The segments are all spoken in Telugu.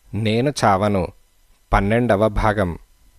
నేను చావను పన్నెండవ భాగం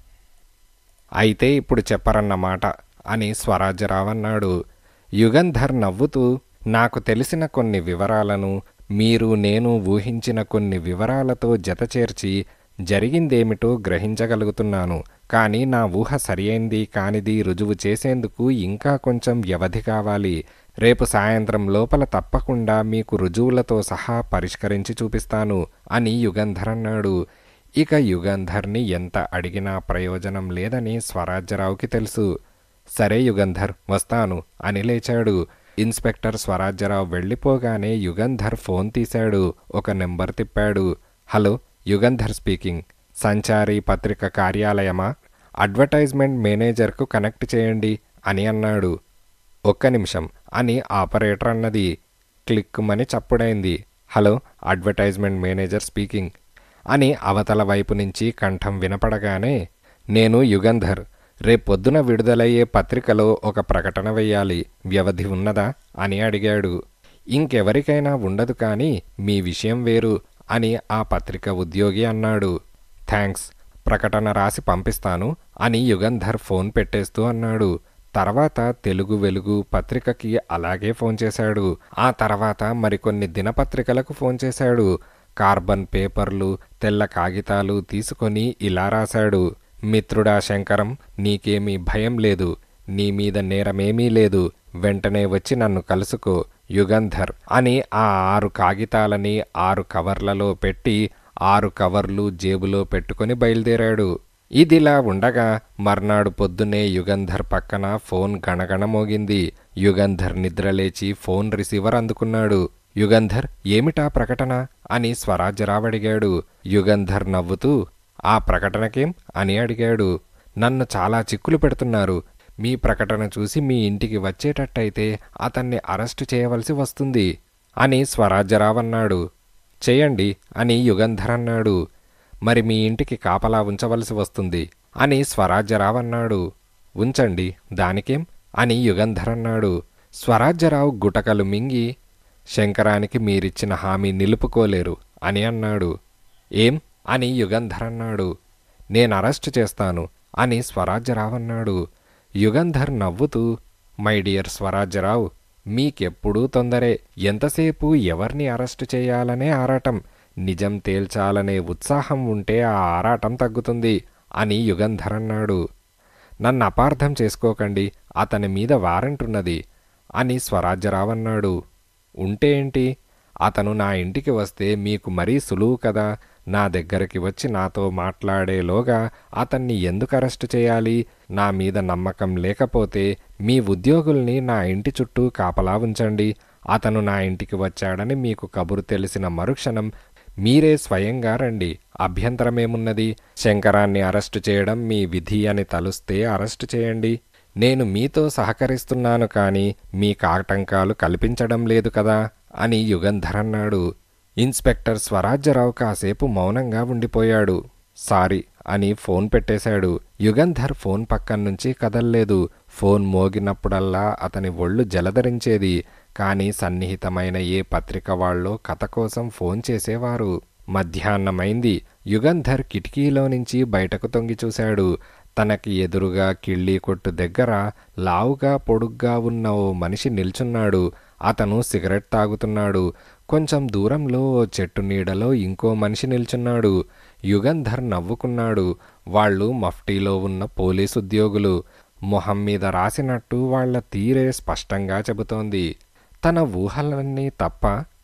అయితే ఇప్పుడు చెప్పరన్నమాట అని స్వరాజ్యరావు అన్నాడు యుగంధర్ నవ్వుతూ నాకు తెలిసిన కొన్ని వివరాలను మీరు నేను ఊహించిన కొన్ని వివరాలతో జతచేర్చి జరిగిందేమిటో గ్రహించగలుగుతున్నాను కానీ నా ఊహ సరియైంది కానిది రుజువు చేసేందుకు ఇంకా కొంచెం వ్యవధి కావాలి రేపు సాయంత్రం లోపల తప్పకుండా మీకు రుజువులతో సహా పరిష్కరించి చూపిస్తాను అని యుగంధర్ అన్నాడు ఇక యుగంధర్ని ఎంత అడిగినా ప్రయోజనం లేదని స్వరాజ్యరావుకి తెలుసు సరే యుగంధర్ వస్తాను అని లేచాడు ఇన్స్పెక్టర్ స్వరాజ్యరావు వెళ్ళిపోగానే యుగంధర్ ఫోన్ తీశాడు ఒక నెంబర్ తిప్పాడు హలో యుగంధర్ స్పీకింగ్ సంచారి పత్రిక కార్యాలయమా అడ్వర్టైజ్మెంట్ మేనేజర్కు కనెక్ట్ చేయండి అని అన్నాడు ఒక్క నిమిషం అని ఆపరేటర్ అన్నది క్లిక్కుమని చప్పుడైంది హలో అడ్వర్టైజ్మెంట్ మేనేజర్ స్పీకింగ్ అని అవతల వైపు నుంచి కంఠం వినపడగానే నేను యుగంధర్ రేపొద్దున విడుదలయ్యే పత్రికలో ఒక ప్రకటన వెయ్యాలి వ్యవధి ఉన్నదా అని అడిగాడు ఇంకెవరికైనా ఉండదు కానీ మీ విషయం వేరు అని ఆ పత్రిక ఉద్యోగి అన్నాడు థ్యాంక్స్ ప్రకటన రాసి పంపిస్తాను అని యుగంధర్ ఫోన్ పెట్టేస్తూ అన్నాడు తర్వాత తెలుగు వెలుగు పత్రికకి అలాగే ఫోన్ చేశాడు ఆ తర్వాత మరికొన్ని దినపత్రికలకు ఫోన్ చేశాడు కార్బన్ పేపర్లు తెల్ల కాగితాలు తీసుకొని ఇలా రాశాడు మిత్రుడా శంకరం నీకేమీ భయం లేదు నీ మీద నేరమేమీ లేదు వెంటనే వచ్చి నన్ను కలుసుకో యుగంధర్ అని ఆ ఆరు కాగితాలని ఆరు కవర్లలో పెట్టి ఆరు కవర్లు జేబులో పెట్టుకొని బయలుదేరాడు ఇదిలా ఉండగా మర్నాడు పొద్దునే యుగంధర్ పక్కన ఫోన్ గణగణ మోగింది యుగంధర్ నిద్రలేచి ఫోన్ రిసీవర్ అందుకున్నాడు యుగంధర్ ఏమిటా ప్రకటన అని స్వరాజ్యరావు అడిగాడు యుగంధర్ నవ్వుతూ ఆ ప్రకటనకేం అని అడిగాడు నన్ను చాలా చిక్కులు పెడుతున్నారు మీ ప్రకటన చూసి మీ ఇంటికి వచ్చేటట్టయితే అతన్ని అరెస్టు చేయవలసి వస్తుంది అని స్వరాజ్యరావు అన్నాడు చేయండి అని యుగంధర్ అన్నాడు మరి మీ ఇంటికి కాపలా ఉంచవలసి వస్తుంది అని స్వరాజ్యరావు అన్నాడు ఉంచండి దానికేం అని యుగంధర్ అన్నాడు స్వరాజ్యరావు గుటకలు మింగి శంకరానికి మీరిచ్చిన హామీ నిలుపుకోలేరు అని అన్నాడు ఏం అని యుగంధర్ అన్నాడు నేను అరెస్టు చేస్తాను అని స్వరాజ్యరావు అన్నాడు యుగంధర్ నవ్వుతూ మై డియర్ స్వరాజ్యరావు మీకెప్పుడూ తొందరే ఎంతసేపు ఎవరిని అరెస్టు చేయాలనే ఆరాటం నిజం తేల్చాలనే ఉత్సాహం ఉంటే ఆ ఆరాటం తగ్గుతుంది అని యుగంధర్ అన్నాడు నన్ను అపార్థం చేసుకోకండి అతని మీద వారెంట్ ఉన్నది అని స్వరాజ్యరావు అన్నాడు ఉంటే ఏంటి అతను నా ఇంటికి వస్తే మీకు మరీ సులువు కదా నా దగ్గరికి వచ్చి నాతో మాట్లాడేలోగా అతన్ని ఎందుకు అరెస్టు చేయాలి నా మీద నమ్మకం లేకపోతే మీ ఉద్యోగుల్ని నా ఇంటి చుట్టూ కాపలా ఉంచండి అతను నా ఇంటికి వచ్చాడని మీకు కబురు తెలిసిన మరుక్షణం మీరే స్వయంగా రండి అభ్యంతరమేమున్నది శంకరాన్ని అరెస్టు చేయడం మీ విధి అని తలుస్తే అరెస్టు చేయండి నేను మీతో సహకరిస్తున్నాను కానీ మీ ఆటంకాలు కల్పించడం లేదు కదా అని యుగంధర్ అన్నాడు ఇన్స్పెక్టర్ స్వరాజ్యరావు కాసేపు మౌనంగా ఉండిపోయాడు సారీ అని ఫోన్ పెట్టేశాడు యుగంధర్ ఫోన్ పక్కన నుంచి కదల్లేదు ఫోన్ మోగినప్పుడల్లా అతని ఒళ్ళు జలధరించేది కానీ సన్నిహితమైన ఏ పత్రిక వాళ్ళో కథ కోసం ఫోన్ చేసేవారు మధ్యాహ్నమైంది యుగంధర్ కిటికీలో నుంచి బయటకు తొంగి చూశాడు తనకి ఎదురుగా కిళ్ళీ కొట్టు దగ్గర లావుగా పొడుగ్గా ఉన్న ఓ మనిషి నిల్చున్నాడు అతను సిగరెట్ తాగుతున్నాడు కొంచెం దూరంలో ఓ చెట్టు నీడలో ఇంకో మనిషి నిల్చున్నాడు యుగంధర్ నవ్వుకున్నాడు వాళ్ళు మఫ్టీలో ఉన్న పోలీసు ఉద్యోగులు మొహం మీద రాసినట్టు వాళ్ల తీరే స్పష్టంగా చెబుతోంది తన ఊహలన్నీ తప్ప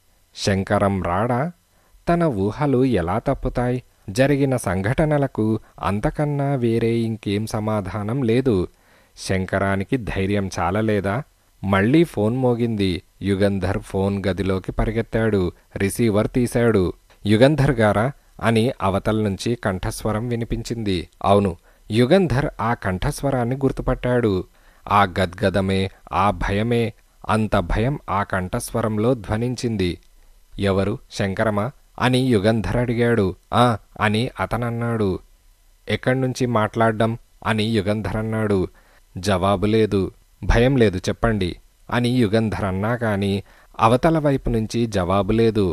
శంకరం రాడా తన ఊహలు ఎలా తప్పుతాయి జరిగిన సంఘటనలకు అంతకన్నా వేరే ఇంకేం సమాధానం లేదు శంకరానికి ధైర్యం చాలలేదా మళ్ళీ ఫోన్ మోగింది యుగంధర్ ఫోన్ గదిలోకి పరిగెత్తాడు రిసీవర్ తీశాడు యుగంధర్ గారా అని అవతల నుంచి కంఠస్వరం వినిపించింది అవును యుగంధర్ ఆ కంఠస్వరాన్ని గుర్తుపట్టాడు ఆ గద్గదమే ఆ భయమే అంత భయం ఆ కంఠస్వరంలో ధ్వనించింది ఎవరు శంకరమా అని యుగంధర్ అడిగాడు ఆ అని అతనన్నాడు ఎక్కడి నుంచి మాట్లాడ్డం అని యుగంధర్ అన్నాడు జవాబు లేదు భయం లేదు చెప్పండి అని యుగంధర్ అన్నా కాని అవతల వైపు నుంచి జవాబు లేదు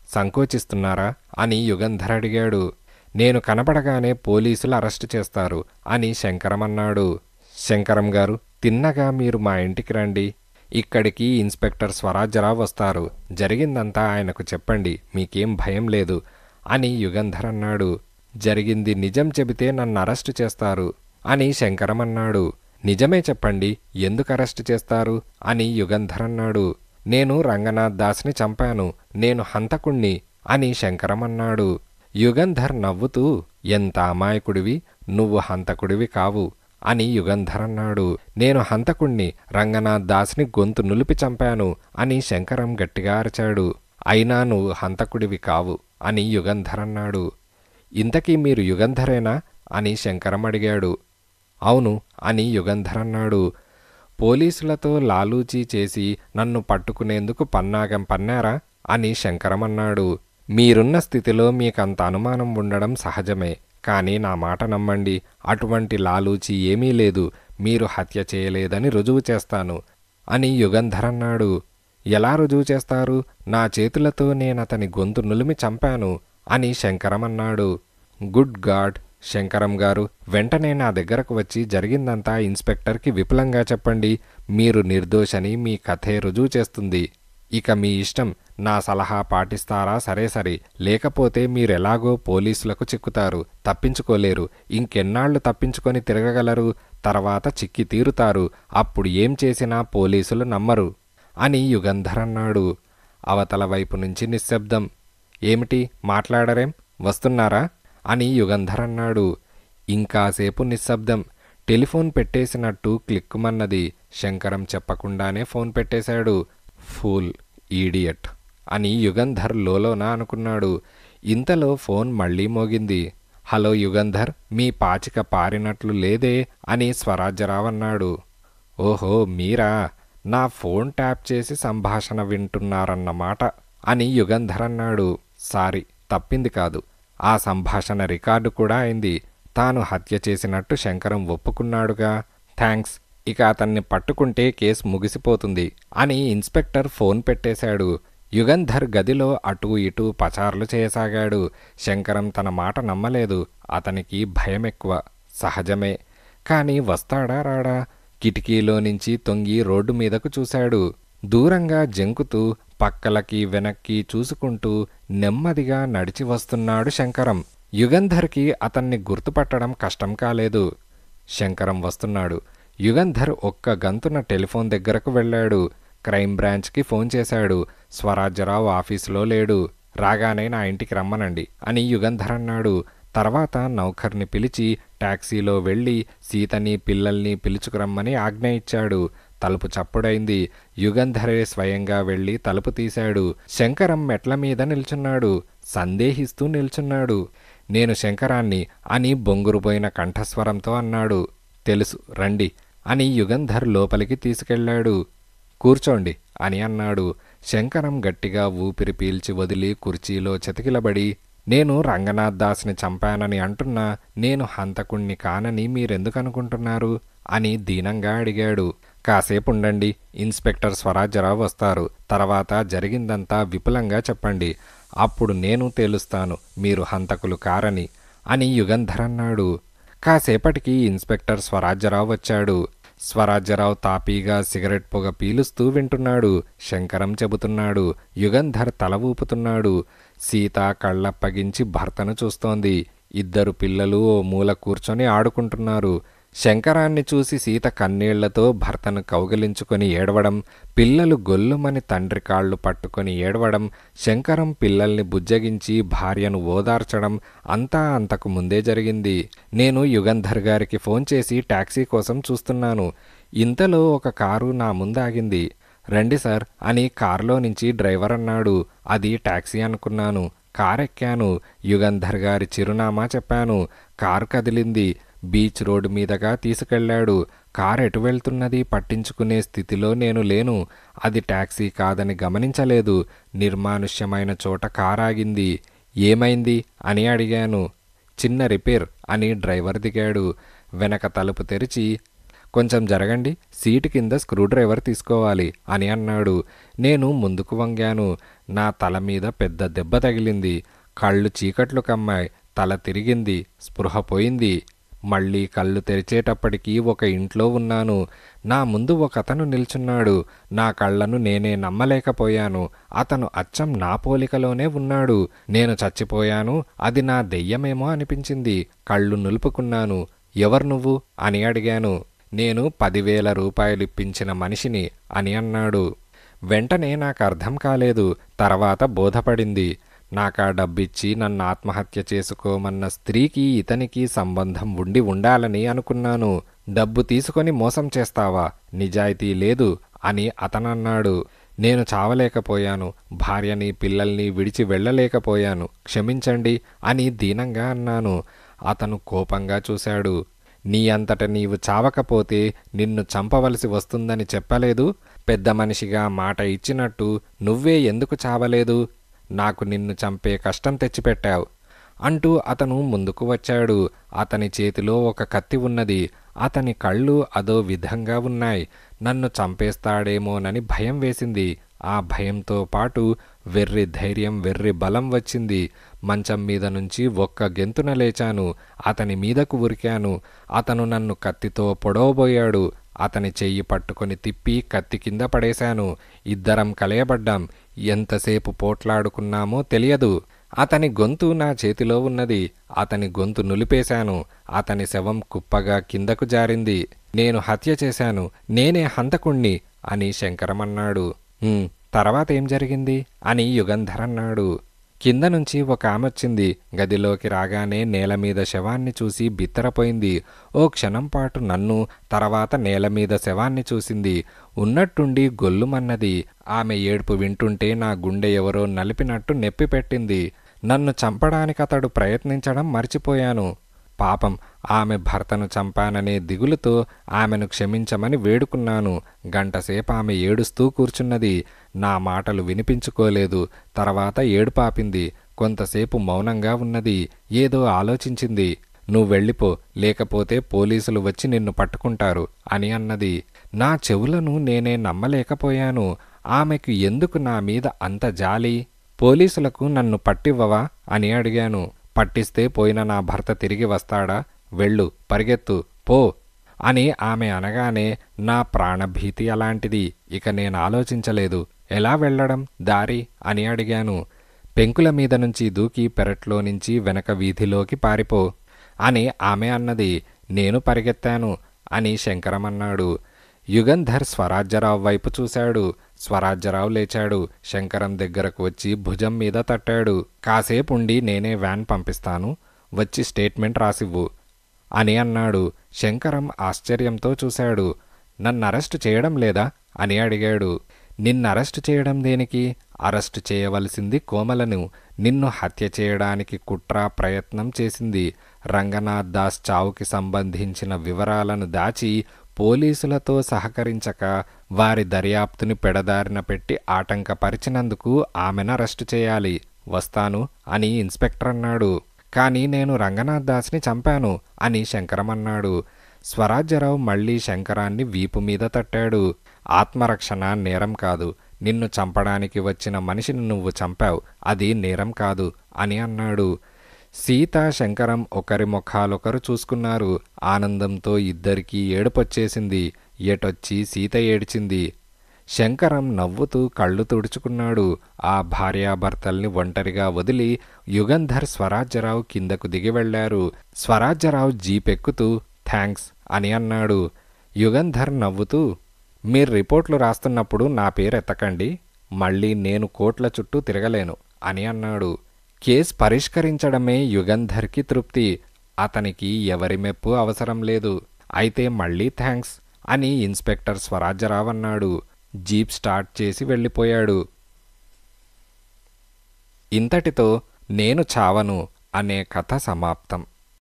సంకోచిస్తున్నారా అని యుగంధర్ అడిగాడు నేను కనపడగానే పోలీసులు అరెస్టు చేస్తారు అని శంకరం అన్నాడు శంకరం గారు తిన్నగా మీరు మా ఇంటికి రండి ఇక్కడికి ఇన్స్పెక్టర్ స్వరాజ్యరావు వస్తారు జరిగిందంతా ఆయనకు చెప్పండి మీకేం భయం లేదు అని యుగంధర్ అన్నాడు జరిగింది నిజం చెబితే నన్ను అరెస్టు చేస్తారు అని శంకరం అన్నాడు నిజమే చెప్పండి ఎందుకు అరెస్టు చేస్తారు అని యుగంధర్ అన్నాడు నేను రంగనాథ్ దాస్ని చంపాను నేను హంతకుణ్ణి అని శంకరం అన్నాడు యుగంధర్ నవ్వుతూ ఎంత అమాయకుడివి నువ్వు హంతకుడివి కావు అని యుగంధర్ అన్నాడు నేను హంతకుణ్ణి రంగనాథ్ దాస్ని గొంతు నులిపి చంపాను అని శంకరం గట్టిగా అరిచాడు అయినా నువ్వు హంతకుడివి కావు అని యుగంధర్ అన్నాడు ఇంతకీ మీరు యుగంధరేనా అని శంకరం అడిగాడు అవును అని యుగంధర్ అన్నాడు పోలీసులతో లాలూచీ చేసి నన్ను పట్టుకునేందుకు పన్నాగం పన్నారా అని శంకరం అన్నాడు మీరున్న స్థితిలో మీకంత అనుమానం ఉండడం సహజమే కానీ నా మాట నమ్మండి అటువంటి లాలూచి ఏమీ లేదు మీరు హత్య చేయలేదని రుజువు చేస్తాను అని యుగంధర్ అన్నాడు ఎలా రుజువు చేస్తారు నా చేతులతో నేనతని గొంతు నులిమి చంపాను అని శంకరం అన్నాడు గుడ్ గాడ్ శంకరం గారు వెంటనే నా దగ్గరకు వచ్చి జరిగిందంతా ఇన్స్పెక్టర్కి విపులంగా చెప్పండి మీరు నిర్దోషని మీ కథే రుజువు చేస్తుంది ఇక మీ ఇష్టం నా సలహా పాటిస్తారా సరే సరే లేకపోతే మీరెలాగో పోలీసులకు చిక్కుతారు తప్పించుకోలేరు ఇంకెన్నాళ్లు తప్పించుకొని తిరగగలరు తర్వాత చిక్కి తీరుతారు అప్పుడు ఏం చేసినా పోలీసులు నమ్మరు అని యుగంధర్ అన్నాడు అవతల వైపు నుంచి నిశ్శబ్దం ఏమిటి మాట్లాడరేం వస్తున్నారా అని యుగంధర్ అన్నాడు ఇంకాసేపు నిశ్శబ్దం టెలిఫోన్ పెట్టేసినట్టు క్లిక్కుమన్నది శంకరం చెప్పకుండానే ఫోన్ పెట్టేశాడు ఫూల్ ఈడియట్ అని యుగంధర్ లోలోన అనుకున్నాడు ఇంతలో ఫోన్ మళ్ళీ మోగింది హలో యుగంధర్ మీ పాచిక పారినట్లు లేదే అని స్వరాజ్యరావు అన్నాడు ఓహో మీరా నా ఫోన్ ట్యాప్ చేసి సంభాషణ వింటున్నారన్నమాట అని యుగంధర్ అన్నాడు సారీ తప్పింది కాదు ఆ సంభాషణ రికార్డు కూడా అయింది తాను హత్య చేసినట్టు శంకరం ఒప్పుకున్నాడుగా థ్యాంక్స్ ఇక అతన్ని పట్టుకుంటే కేసు ముగిసిపోతుంది అని ఇన్స్పెక్టర్ ఫోన్ పెట్టేశాడు యుగంధర్ గదిలో అటూ ఇటూ పచార్లు చేయసాగాడు శంకరం తన మాట నమ్మలేదు అతనికి భయం ఎక్కువ సహజమే కాని వస్తాడా రాడా కిటికీలో నుంచి తొంగి రోడ్డు మీదకు చూశాడు దూరంగా జంకుతూ పక్కలకి వెనక్కి చూసుకుంటూ నెమ్మదిగా నడిచి వస్తున్నాడు శంకరం యుగంధర్కి అతన్ని గుర్తుపట్టడం కష్టం కాలేదు శంకరం వస్తున్నాడు యుగంధర్ ఒక్క గంతున టెలిఫోన్ దగ్గరకు వెళ్ళాడు క్రైమ్ బ్రాంచ్కి ఫోన్ చేశాడు స్వరాజ్యరావు ఆఫీసులో లేడు రాగానే నా ఇంటికి రమ్మనండి అని యుగంధర్ అన్నాడు తర్వాత నౌకర్ని పిలిచి టాక్సీలో వెళ్ళి సీతని పిల్లల్ని పిలుచుకురమ్మని ఆజ్ఞ ఇచ్చాడు తలుపు చప్పుడైంది యుగంధరే స్వయంగా వెళ్ళి తలుపు తీశాడు శంకరం మెట్ల మీద నిల్చున్నాడు సందేహిస్తూ నిల్చున్నాడు నేను శంకరాన్ని అని బొంగురుపోయిన కంఠస్వరంతో అన్నాడు తెలుసు రండి అని యుగంధర్ లోపలికి తీసుకెళ్ళాడు కూర్చోండి అని అన్నాడు శంకరం గట్టిగా ఊపిరి పీల్చి వదిలి కుర్చీలో చతికిలబడి నేను రంగనాథ్ దాస్ని చంపానని అంటున్నా నేను హంతకుణ్ణి కానని మీరెందుకు అనుకుంటున్నారు అని దీనంగా అడిగాడు కాసేపు ఉండండి ఇన్స్పెక్టర్ స్వరాజ్యరావు వస్తారు తర్వాత జరిగిందంతా విపులంగా చెప్పండి అప్పుడు నేను తేలుస్తాను మీరు హంతకులు కారని అని యుగంధర్ అన్నాడు కాసేపటికి ఇన్స్పెక్టర్ స్వరాజ్యరావు వచ్చాడు స్వరాజ్యరావు తాపీగా సిగరెట్ పొగ పీలుస్తూ వింటున్నాడు శంకరం చెబుతున్నాడు యుగంధర్ తల ఊపుతున్నాడు సీత కళ్ళప్పగించి భర్తను చూస్తోంది ఇద్దరు పిల్లలు ఓ మూల కూర్చొని ఆడుకుంటున్నారు శంకరాన్ని చూసి సీత కన్నీళ్లతో భర్తను కౌగిలించుకొని ఏడవడం పిల్లలు గొల్లుమని తండ్రి కాళ్ళు పట్టుకొని ఏడవడం శంకరం పిల్లల్ని బుజ్జగించి భార్యను ఓదార్చడం అంతా అంతకు ముందే జరిగింది నేను యుగంధర్ గారికి ఫోన్ చేసి టాక్సీ కోసం చూస్తున్నాను ఇంతలో ఒక కారు నా ముందాగింది రండి సార్ అని కారులో నుంచి డ్రైవర్ అన్నాడు అది టాక్సీ అనుకున్నాను కారెక్కాను యుగంధర్ గారి చిరునామా చెప్పాను కారు కదిలింది బీచ్ రోడ్డు మీదగా తీసుకెళ్లాడు కారు ఎటు వెళ్తున్నది పట్టించుకునే స్థితిలో నేను లేను అది టాక్సీ కాదని గమనించలేదు నిర్మానుష్యమైన చోట కారాగింది ఏమైంది అని అడిగాను చిన్న రిపేర్ అని డ్రైవర్ దిగాడు వెనక తలుపు తెరిచి కొంచెం జరగండి సీటు కింద స్క్రూ డ్రైవర్ తీసుకోవాలి అని అన్నాడు నేను ముందుకు వంగాను నా తల మీద పెద్ద దెబ్బ తగిలింది కళ్ళు చీకట్లు కమ్మాయి తల తిరిగింది స్పృహ పోయింది మళ్ళీ కళ్ళు తెరిచేటప్పటికీ ఒక ఇంట్లో ఉన్నాను నా ముందు ఒక అతను నిల్చున్నాడు నా కళ్ళను నేనే నమ్మలేకపోయాను అతను అచ్చం నా పోలికలోనే ఉన్నాడు నేను చచ్చిపోయాను అది నా దెయ్యమేమో అనిపించింది కళ్ళు నులుపుకున్నాను ఎవరు నువ్వు అని అడిగాను నేను పదివేల రూపాయలు ఇప్పించిన మనిషిని అని అన్నాడు వెంటనే నాకు అర్థం కాలేదు తర్వాత బోధపడింది నాకా డబ్బిచ్చి నన్ను ఆత్మహత్య చేసుకోమన్న స్త్రీకి ఇతనికి సంబంధం ఉండి ఉండాలని అనుకున్నాను డబ్బు తీసుకొని మోసం చేస్తావా నిజాయితీ లేదు అని అతనన్నాడు నేను చావలేకపోయాను భార్యని పిల్లల్ని విడిచి వెళ్ళలేకపోయాను క్షమించండి అని దీనంగా అన్నాను అతను కోపంగా చూశాడు నీ అంతట నీవు చావకపోతే నిన్ను చంపవలసి వస్తుందని చెప్పలేదు పెద్ద మనిషిగా మాట ఇచ్చినట్టు నువ్వే ఎందుకు చావలేదు నాకు నిన్ను చంపే కష్టం తెచ్చిపెట్టావు అంటూ అతను ముందుకు వచ్చాడు అతని చేతిలో ఒక కత్తి ఉన్నది అతని కళ్ళు అదో విధంగా ఉన్నాయి నన్ను చంపేస్తాడేమోనని భయం వేసింది ఆ భయంతో పాటు వెర్రి ధైర్యం వెర్రి బలం వచ్చింది మంచం మీద నుంచి ఒక్క గెంతున లేచాను అతని మీదకు ఉరికాను అతను నన్ను కత్తితో పొడవబోయాడు అతని చెయ్యి పట్టుకొని తిప్పి కత్తి కింద పడేశాను ఇద్దరం కలయబడ్డాం ఎంతసేపు పోట్లాడుకున్నామో తెలియదు అతని గొంతు నా చేతిలో ఉన్నది అతని గొంతు నులిపేశాను అతని శవం కుప్పగా కిందకు జారింది నేను హత్య చేశాను నేనే హంతకుణ్ణి అని శంకరమన్నాడు "ఉమ్, తర్వాత ఏం జరిగింది అని యుగంధర్ అన్నాడు కింద నుంచి ఒక ఆమె వచ్చింది గదిలోకి రాగానే నేల మీద శవాన్ని చూసి బిత్తరపోయింది ఓ క్షణం పాటు నన్ను తర్వాత నేల మీద శవాన్ని చూసింది ఉన్నట్టుండి గొల్లుమన్నది ఆమె ఏడుపు వింటుంటే నా గుండె ఎవరో నలిపినట్టు నొప్పి పెట్టింది నన్ను చంపడానికి అతడు ప్రయత్నించడం మర్చిపోయాను పాపం ఆమె భర్తను చంపాననే దిగులుతో ఆమెను క్షమించమని వేడుకున్నాను గంటసేపు ఆమె ఏడుస్తూ కూర్చున్నది నా మాటలు వినిపించుకోలేదు తర్వాత ఏడుపాపింది కొంతసేపు మౌనంగా ఉన్నది ఏదో ఆలోచించింది నువ్వు వెళ్ళిపో లేకపోతే పోలీసులు వచ్చి నిన్ను పట్టుకుంటారు అని అన్నది నా చెవులను నేనే నమ్మలేకపోయాను ఆమెకు ఎందుకు నా మీద అంత జాలి పోలీసులకు నన్ను పట్టివ్వవా అని అడిగాను పట్టిస్తే పోయిన నా భర్త తిరిగి వస్తాడా వెళ్ళు పరిగెత్తు పో అని ఆమె అనగానే నా ప్రాణభీతి అలాంటిది ఇక నేను ఆలోచించలేదు ఎలా వెళ్ళడం దారి అని అడిగాను పెంకుల మీద నుంచి దూకి పెరట్లో నుంచి వెనక వీధిలోకి పారిపో అని ఆమె అన్నది నేను పరిగెత్తాను అని శంకరమన్నాడు యుగంధర్ స్వరాజ్యరావు వైపు చూశాడు స్వరాజ్యరావు లేచాడు శంకరం దగ్గరకు వచ్చి భుజం మీద తట్టాడు కాసేపు ఉండి నేనే వ్యాన్ పంపిస్తాను వచ్చి స్టేట్మెంట్ రాసివ్వు అని అన్నాడు శంకరం ఆశ్చర్యంతో చూశాడు నన్ను అరెస్టు చేయడం లేదా అని అడిగాడు నిన్ను అరెస్టు చేయడం దేనికి అరెస్టు చేయవలసింది కోమలను నిన్ను హత్య చేయడానికి కుట్ర ప్రయత్నం చేసింది రంగనాథ్ దాస్ చావుకి సంబంధించిన వివరాలను దాచి పోలీసులతో సహకరించక వారి దర్యాప్తుని పెడదారిన పెట్టి ఆటంకపరిచినందుకు ఆమెను అరెస్టు చేయాలి వస్తాను అని ఇన్స్పెక్టర్ అన్నాడు కానీ నేను రంగనాథ్ దాస్ని చంపాను అని శంకరం అన్నాడు స్వరాజ్యరావు మళ్ళీ శంకరాన్ని వీపు మీద తట్టాడు ఆత్మరక్షణ నేరం కాదు నిన్ను చంపడానికి వచ్చిన మనిషిని నువ్వు చంపావు అది నేరం కాదు అని అన్నాడు సీత శంకరం ఒకరి ముఖాలొకరు చూసుకున్నారు ఆనందంతో ఇద్దరికీ ఏడుపొచ్చేసింది ఎటొచ్చి సీత ఏడ్చింది శంకరం నవ్వుతూ కళ్ళు తుడుచుకున్నాడు ఆ భార్యాభర్తల్ని ఒంటరిగా వదిలి యుగంధర్ స్వరాజ్యరావు కిందకు దిగి వెళ్లారు స్వరాజ్యరావు జీపెక్కుతూ థ్యాంక్స్ అని అన్నాడు యుగంధర్ నవ్వుతూ మీరు రిపోర్ట్లు రాస్తున్నప్పుడు నా పేరు ఎత్తకండి మళ్ళీ నేను కోట్ల చుట్టూ తిరగలేను అని అన్నాడు కేస్ పరిష్కరించడమే యుగంధర్కి తృప్తి అతనికి ఎవరి మెప్పు అవసరం లేదు అయితే మళ్ళీ థ్యాంక్స్ అని ఇన్స్పెక్టర్ స్వరాజ్యరావు అన్నాడు జీప్ స్టార్ట్ చేసి వెళ్ళిపోయాడు ఇంతటితో నేను చావను అనే కథ సమాప్తం